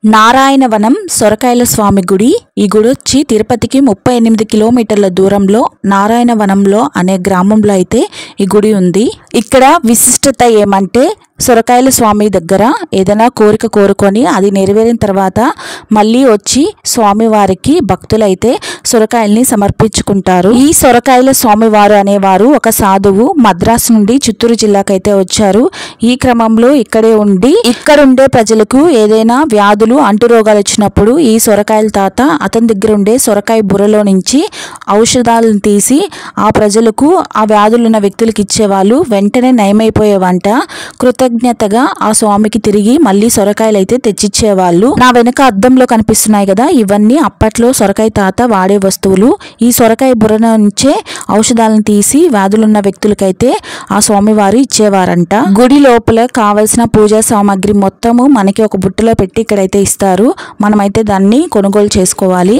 నారాయణవనం సొరకాయల స్వామి గుడి ఈ గుడి వచ్చి తిరుపతికి ముప్పై ఎనిమిది కిలోమీటర్ల దూరంలో నారాయణవనంలో అనే గ్రామంలో అయితే ఈ గుడి ఉంది ఇక్కడ విశిష్టత ఏమంటే సొరకాయల స్వామి దగ్గర ఏదైనా కోరిక కోరుకొని అది నెరవేరిన తర్వాత మళ్ళీ వచ్చి స్వామివారికి భక్తులైతే సొరకాయల్ని సమర్పించుకుంటారు ఈ సొరకాయల స్వామివారు అనేవారు ఒక సాధువు మద్రాసు నుండి చిత్తూరు జిల్లాకైతే వచ్చారు ఈ క్రమంలో ఇక్కడే ఉండి ఇక్కడుండే ప్రజలకు ఏదైనా వ్యాధులు అంటురోగాలు వచ్చినప్పుడు ఈ సొరకాయల తాత అతని దగ్గర ఉండే సొరకాయ బుర్రలో నుంచి ఔషధాలను తీసి ఆ ప్రజలకు ఆ వ్యాధులున్న వ్యక్తులకు ఇచ్చేవాళ్ళు వెంటనే నయమైపోయేవంట కృతజ్ఞతగా ఆ స్వామికి తిరిగి మళ్ళీ సొరకాయలు అయితే తెచ్చిచ్చేవాళ్ళు నా వెనక అద్దంలో కనిపిస్తున్నాయి కదా ఇవన్నీ అప్పట్లో సొరకాయ తాత వాడే వస్తువులు ఈ సొరకాయ బుర్ర నుంచే ఔషధాలను తీసి వ్యాధులున్న వ్యక్తులకైతే ఆ స్వామివారు ఇచ్చేవారంట గుడి లోపల కావలసిన పూజా సామాగ్రి మొత్తము మనకి ఒక బుట్టలో పెట్టి ఇక్కడైతే ఇస్తారు మనమైతే దాన్ని కొనుగోలు చేసుకోవాలి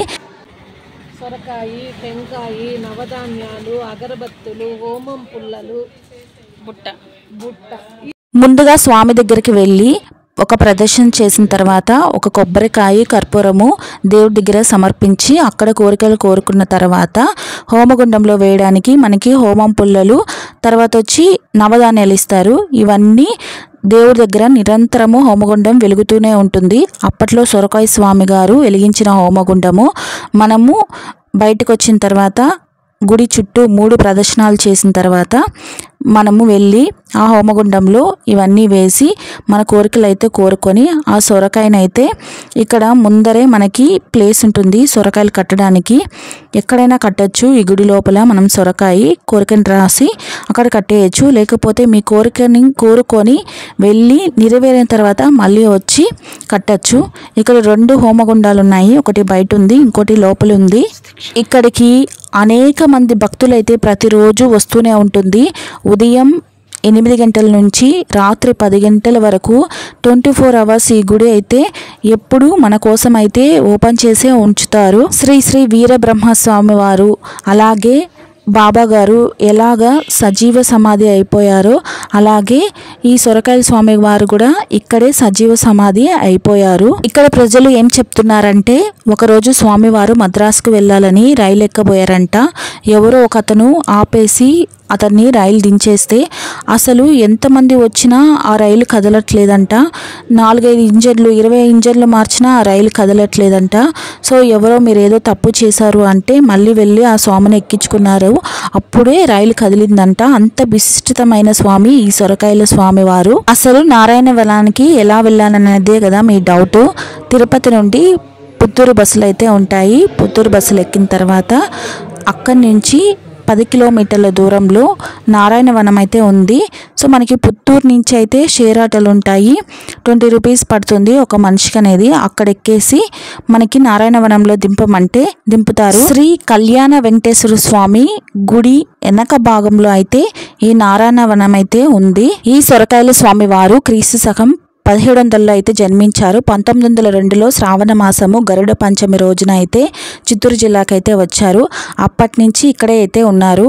సొరకాయ టెంకాయ నవధాన్యాలు అగరబత్తులు హోమం పుల్లలు బుట్ట బుట్ట ముందుగా స్వామి దగ్గరికి వెళ్ళి ఒక ప్రదర్శన చేసిన తర్వాత ఒక కొబ్బరికాయ కర్పూరము దేవుడి దగ్గర సమర్పించి అక్కడ కోరికలు కోరుకున్న తర్వాత హోమగుండంలో వేయడానికి మనకి హోమం పుల్లలు తర్వాత వచ్చి నవధాన్యాలు ఇస్తారు ఇవన్నీ దేవుడి దగ్గర నిరంతరము హోమగుండం వెలుగుతూనే ఉంటుంది అప్పట్లో సొరకాయ స్వామి గారు వెలిగించిన హోమగుండము మనము బయటకు వచ్చిన తర్వాత గుడి చుట్టూ మూడు ప్రదర్శనలు చేసిన తర్వాత మనము వెళ్ళి ఆ హోమగుండంలో ఇవన్నీ వేసి మన కోరికలు అయితే కోరుకొని ఆ సొరకాయనైతే ఇక్కడ ముందరే మనకి ప్లేస్ ఉంటుంది సొరకాయలు కట్టడానికి ఎక్కడైనా కట్టచ్చు ఈ గుడి లోపల మనం సొరకాయ కోరికని రాసి అక్కడ కట్టేయచ్చు లేకపోతే మీ కోరికని కోరుకొని వెళ్ళి నెరవేరిన తర్వాత మళ్ళీ వచ్చి కట్టచ్చు ఇక్కడ రెండు హోమగుండాలు ఉన్నాయి ఒకటి బయట ఉంది ఇంకోటి లోపల ఉంది ఇక్కడికి అనేక మంది భక్తులైతే ప్రతిరోజు వస్తూనే ఉంటుంది ఉదయం ఎనిమిది గంటల నుంచి రాత్రి పది గంటల వరకు ట్వంటీ ఫోర్ అవర్స్ ఈ గుడి అయితే ఎప్పుడు మన కోసం అయితే ఓపెన్ చేసే ఉంచుతారు శ్రీ శ్రీ వీరబ్రహ్మస్వామి వారు అలాగే బాబా గారు ఎలాగా సజీవ సమాధి అయిపోయారో అలాగే ఈ సొరకాయల స్వామి వారు కూడా ఇక్కడే సజీవ సమాధి అయిపోయారు ఇక్కడ ప్రజలు ఏం చెప్తున్నారంటే ఒకరోజు స్వామివారు మద్రాసుకు వెళ్ళాలని రైలు ఎక్కబోయారంట ఎవరో ఒక అతను ఆపేసి అతన్ని రైలు దించేస్తే అసలు ఎంతమంది వచ్చినా ఆ రైలు కదలట్లేదంట నాలుగైదు ఇంజన్లు ఇరవై ఇంజన్లు మార్చినా ఆ రైలు కదలట్లేదంట సో ఎవరో మీరు ఏదో తప్పు చేశారు అంటే మళ్ళీ వెళ్ళి ఆ స్వామిని ఎక్కించుకున్నారు అప్పుడే రైలు కదిలిందంట అంత విశిష్టమైన స్వామి ఈ సొరకాయల స్వామి వారు అసలు నారాయణ వనానికి ఎలా వెళ్ళాలనేదే కదా మీ డౌట్ తిరుపతి నుండి పుత్తూరు బస్సులు అయితే ఉంటాయి పుత్తూరు బస్సులు ఎక్కిన తర్వాత అక్కడి నుంచి పది కిలోమీటర్ల దూరంలో నారాయణవనం అయితే ఉంది సో మనకి పుత్తూరు నుంచి అయితే షేర్ ఆటోలు ఉంటాయి ట్వంటీ రూపీస్ పడుతుంది ఒక మనిషికి అనేది అక్కడ ఎక్కేసి మనకి నారాయణవనంలో దింపమంటే దింపుతారు శ్రీ కళ్యాణ వెంకటేశ్వర స్వామి గుడి వెనక భాగంలో అయితే ఈ నారాయణవనం అయితే ఉంది ఈ సొరకాయల స్వామి వారు క్రీస్తు శకం పదిహేడు వందలలో అయితే జన్మించారు పంతొమ్మిది వందల రెండులో శ్రావణ మాసము గరుడ పంచమి రోజున అయితే చిత్తూరు జిల్లాకైతే వచ్చారు అప్పటి నుంచి ఇక్కడే అయితే ఉన్నారు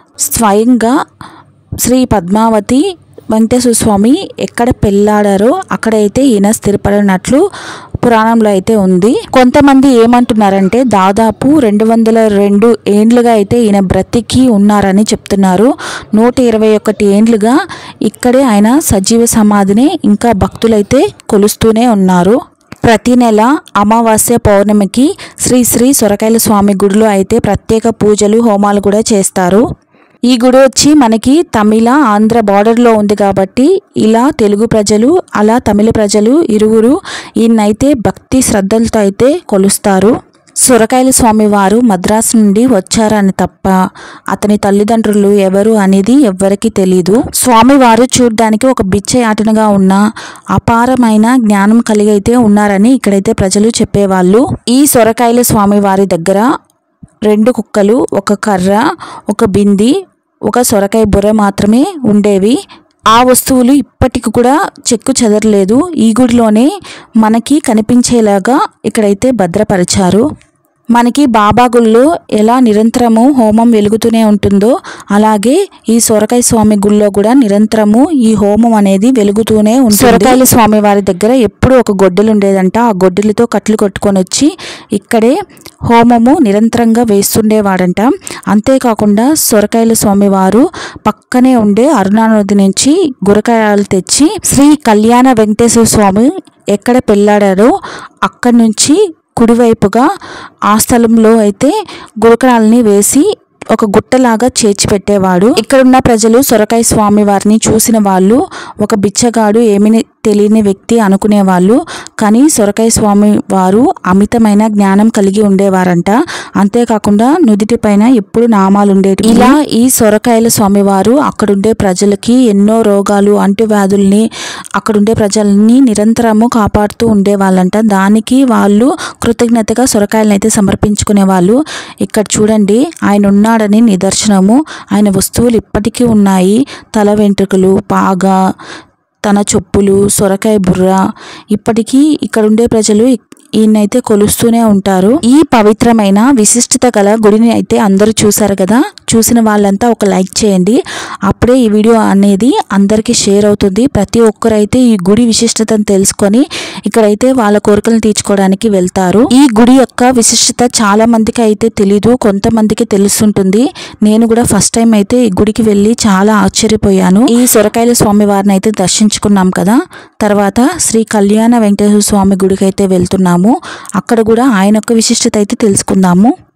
స్వయంగా శ్రీ పద్మావతి వెంకటేశ్వర స్వామి ఎక్కడ పెళ్ళాడారో అక్కడైతే ఈయన స్థిరపడినట్లు పురాణంలో అయితే ఉంది కొంతమంది ఏమంటున్నారంటే దాదాపు రెండు వందల రెండు ఏండ్లుగా అయితే ఈయన బ్రతికి ఉన్నారని చెప్తున్నారు నూట ఇరవై ఒకటి ఏండ్లుగా ఇక్కడే ఆయన సజీవ సమాధిని ఇంకా భక్తులైతే కొలుస్తూనే ఉన్నారు ప్రతి నెల అమావాస్య పౌర్ణమికి శ్రీ శ్రీ సొరకాయల స్వామి గుడిలో అయితే ప్రత్యేక పూజలు హోమాలు కూడా చేస్తారు ఈ గుడి వచ్చి మనకి తమిళ ఆంధ్ర బార్డర్లో ఉంది కాబట్టి ఇలా తెలుగు ప్రజలు అలా తమిళ ప్రజలు ఇరువురు ఈయనైతే భక్తి శ్రద్ధలతో అయితే కొలుస్తారు సొరకాయల స్వామి వారు మద్రాసు నుండి వచ్చారని తప్ప అతని తల్లిదండ్రులు ఎవరు అనేది ఎవ్వరికీ తెలీదు స్వామివారు చూడ్డానికి ఒక బిచ్చయాటనగా ఉన్న అపారమైన జ్ఞానం కలిగి అయితే ఉన్నారని ఇక్కడైతే ప్రజలు చెప్పేవాళ్ళు ఈ సొరకాయల స్వామి వారి దగ్గర రెండు కుక్కలు ఒక కర్ర ఒక బింది ఒక సొరకాయ బుర్ర మాత్రమే ఉండేవి ఆ వస్తువులు ఇప్పటికి కూడా చెక్కు చెదరలేదు ఈ గుడిలోనే మనకి కనిపించేలాగా ఇక్కడైతే భద్రపరిచారు మనకి బాబా గుళ్ళో ఎలా నిరంతరము హోమం వెలుగుతూనే ఉంటుందో అలాగే ఈ సొరకాయ స్వామి గుళ్ళో కూడా నిరంతరము ఈ హోమం అనేది వెలుగుతూనే ఉంటుంది సొరకాయల స్వామి వారి దగ్గర ఎప్పుడు ఒక గొడ్డలు ఉండేదంట ఆ గొడ్డలితో కట్లు కొట్టుకొని వచ్చి ఇక్కడే హోమము నిరంతరంగా వేస్తుండేవాడంట అంతేకాకుండా సొరకాయల స్వామి వారు పక్కనే ఉండే అరుణానది నుంచి గురకాయలు తెచ్చి శ్రీ కళ్యాణ వెంకటేశ్వర స్వామి ఎక్కడ పెళ్ళాడారో అక్కడి నుంచి కుడివైపుగా ఆ స్థలంలో అయితే గురకరాలని వేసి ఒక గుట్టలాగా చేర్చి పెట్టేవాడు ఇక్కడున్న ప్రజలు సొరకాయ స్వామి వారిని చూసిన వాళ్ళు ఒక బిచ్చగాడు ఏమీ తెలియని వ్యక్తి అనుకునేవాళ్ళు కానీ సొరకాయ స్వామి వారు అమితమైన జ్ఞానం కలిగి ఉండేవారంట అంతేకాకుండా నుదిటి పైన ఎప్పుడు నామాలు ఉండేవి ఇలా ఈ సొరకాయల స్వామి వారు అక్కడుండే ప్రజలకి ఎన్నో రోగాలు అంటువ్యాధుల్ని అక్కడుండే ప్రజల్ని నిరంతరము కాపాడుతూ ఉండేవాళ్ళంట దానికి వాళ్ళు కృతజ్ఞతగా సొరకాయలను అయితే సమర్పించుకునే వాళ్ళు ఇక్కడ చూడండి ఆయన ఉన్నాడని నిదర్శనము ఆయన వస్తువులు ఇప్పటికీ ఉన్నాయి తల వెంట్రుకలు పాగా తన చెప్పులు సొరకాయ బుర్ర ఇప్పటికీ ఇక్కడ ఉండే ప్రజలు ఈయనైతే కొలుస్తూనే ఉంటారు ఈ పవిత్రమైన విశిష్టత గల గుడిని అయితే అందరూ చూసారు కదా చూసిన వాళ్ళంతా ఒక లైక్ చేయండి అప్పుడే ఈ వీడియో అనేది అందరికీ షేర్ అవుతుంది ప్రతి ఒక్కరైతే ఈ గుడి విశిష్టతను తెలుసుకొని ఇక్కడైతే వాళ్ళ కోరికలను తీర్చుకోవడానికి వెళ్తారు ఈ గుడి యొక్క విశిష్టత చాలా మందికి అయితే తెలీదు కొంతమందికి తెలుస్తుంటుంది నేను కూడా ఫస్ట్ టైం అయితే ఈ గుడికి వెళ్ళి చాలా ఆశ్చర్యపోయాను ఈ సొరకాయల స్వామి వారిని అయితే దర్శించుకున్నాం కదా తర్వాత శ్రీ కళ్యాణ వెంకటేశ్వర స్వామి గుడికి అయితే వెళ్తున్నాము అక్కడ కూడా ఆయన యొక్క విశిష్టత అయితే తెలుసుకుందాము